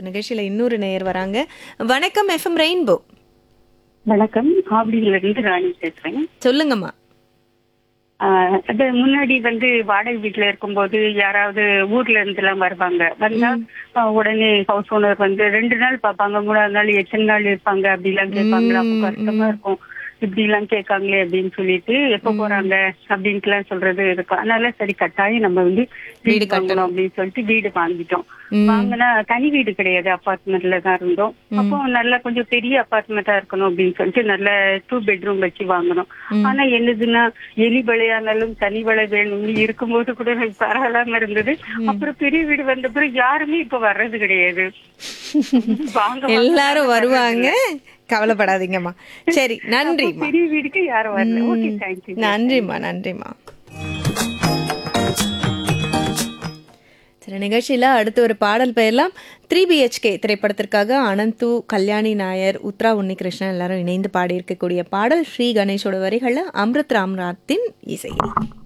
நிகழ்ச்சியில இன்னொரு நேயர் வராங்க வணக்கம் எஃப்எம் ரெயின்போ வணக்கம் ஆவடியில இருந்து ராணி பேசுறேன் சொல்லுங்கம்மா ஆஹ் அது முன்னாடி வந்து வாடகை வீட்டுல இருக்கும்போது யாராவது ஊர்ல இருந்து எல்லாம் வருவாங்க வந்தா ஆஹ் உடனே ஹவுஸ் ஓனர் வந்து ரெண்டு நாள் பார்ப்பாங்க மூணாவது நாள் எத்தனை நாள் இருப்பாங்க அப்படி எல்லாம் கேட்பாங்களா அப்போ கஷ்டமா இருக்கும் இப்படி எல்லாம் கேட்காங்களே அப்படின்னு சொல்லிட்டு எப்ப போறாங்க அப்படின்ட்டு எல்லாம் சொல்றது இருக்கும் அதனால சரி கட்டாயம் நம்ம வந்து வீடு வாங்கணும் அப்படின்னு சொல்லிட்டு வீடு வாங்கிட்டோம் வாங்கினா தனி வீடு கிடையாது அபார்ட்மெண்ட்ல தான் இருந்தோம் அப்போ நல்லா கொஞ்சம் பெரிய அபார்ட்மெண்டா இருக்கணும் அப்படின்னு சொல்லிட்டு நல்ல டூ பெட்ரூம் வச்சு வாங்கணும் ஆனா என்னதுன்னா எலி பழையானாலும் தனி வளை வேணும்னு இருக்கும்போது கூட எனக்கு பரவாயில்லாம இருந்தது அப்புறம் பெரிய வீடு வந்த பிறகு யாருமே இப்ப வர்றது கிடையாது வாங்க எல்லாரும் வருவாங்க கவலைப்படாதீங்கம்மா சரி நன்றிம்மா பெரிய வீடுக்கு யாரும் வரல ஓகே தேங்க்யூ நன்றிம்மா நன்றிம்மா சில நிகழ்ச்சியில் அடுத்து ஒரு பாடல் பெயர்லாம் த்ரீ பிஹெச்கே திரைப்படத்திற்காக அனந்து கல்யாணி நாயர் உத்ரா உன்னிகிருஷ்ணன் எல்லாரும் இணைந்து பாடியிருக்கக்கூடிய பாடல் ஸ்ரீ கணேஷோட வரிகளில் அம்ருத் ராம்நாத்தின் இசையில்